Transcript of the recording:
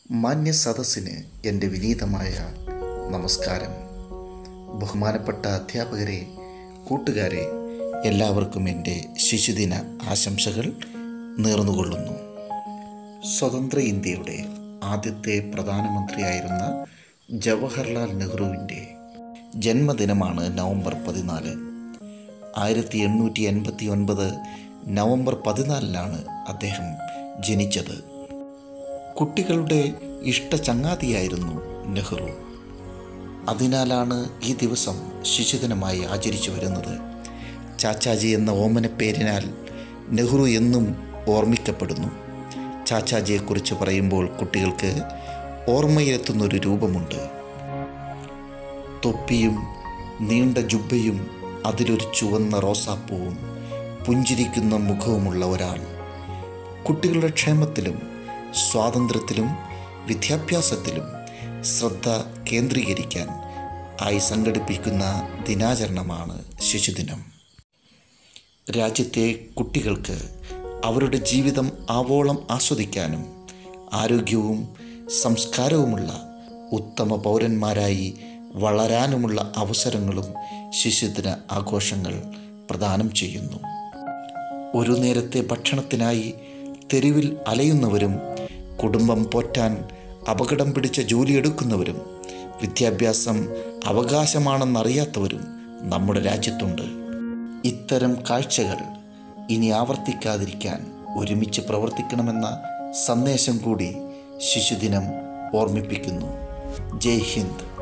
മാന്യ സദസ്സിന് എൻ്റെ വിനീതമായ നമസ്കാരം ബഹുമാനപ്പെട്ട അധ്യാപകരെ കൂട്ടുകാരെ എല്ലാവർക്കും എൻ്റെ ശിശുദിന ആശംസകൾ നേർന്നുകൊള്ളുന്നു സ്വതന്ത്ര ഇന്ത്യയുടെ ആദ്യത്തെ പ്രധാനമന്ത്രിയായിരുന്ന ജവഹർലാൽ നെഹ്റുവിൻ്റെ ജന്മദിനമാണ് നവംബർ പതിനാല് ആയിരത്തി എണ്ണൂറ്റി എൺപത്തി ഒൻപത് നവംബർ പതിനാലിനാണ് അദ്ദേഹം ജനിച്ചത് കുട്ടികളുടെ ഇഷ്ട ചങ്ങാതിയായിരുന്നു നെഹ്റു അതിനാലാണ് ഈ ദിവസം ശിശുദിനമായി ആചരിച്ചു വരുന്നത് ചാച്ചാജി എന്ന ഓമനപ്പേരിനാൽ നെഹ്റു എന്നും ഓർമ്മിക്കപ്പെടുന്നു ചാച്ചാജിയെക്കുറിച്ച് പറയുമ്പോൾ കുട്ടികൾക്ക് ഓർമ്മയിലെത്തുന്നൊരു രൂപമുണ്ട് തൊപ്പിയും നീണ്ട ജുബയും അതിലൊരു ചുവന്ന റോസാപ്പൂവും പുഞ്ചിരിക്കുന്ന മുഖവുമുള്ള ഒരാൾ കുട്ടികളുടെ ക്ഷേമത്തിലും സ്വാതന്ത്ര്യത്തിലും വിദ്യാഭ്യാസത്തിലും ശ്രദ്ധ കേന്ദ്രീകരിക്കാൻ ആയി സംഘടിപ്പിക്കുന്ന ദിനാചരണമാണ് ശിശുദിനം രാജ്യത്തെ കുട്ടികൾക്ക് അവരുടെ ജീവിതം ആവോളം ആസ്വദിക്കാനും ആരോഗ്യവും സംസ്കാരവുമുള്ള ഉത്തമ പൗരന്മാരായി വളരാനുമുള്ള അവസരങ്ങളും ശിശുദിന ആഘോഷങ്ങൾ പ്രദാനം ചെയ്യുന്നു ഒരു നേരത്തെ ഭക്ഷണത്തിനായി തെരുവിൽ അലയുന്നവരും കുടുംബം പോറ്റാൻ അപകടം പിടിച്ച ജോലിയെടുക്കുന്നവരും വിദ്യാഭ്യാസം അവകാശമാണെന്നറിയാത്തവരും നമ്മുടെ രാജ്യത്തുണ്ട് ഇത്തരം കാഴ്ചകൾ ഇനി ആവർത്തിക്കാതിരിക്കാൻ ഒരുമിച്ച് പ്രവർത്തിക്കണമെന്ന സന്ദേശം കൂടി ശിശുദിനം ഓർമ്മിപ്പിക്കുന്നു ജയ് ഹിന്ദ്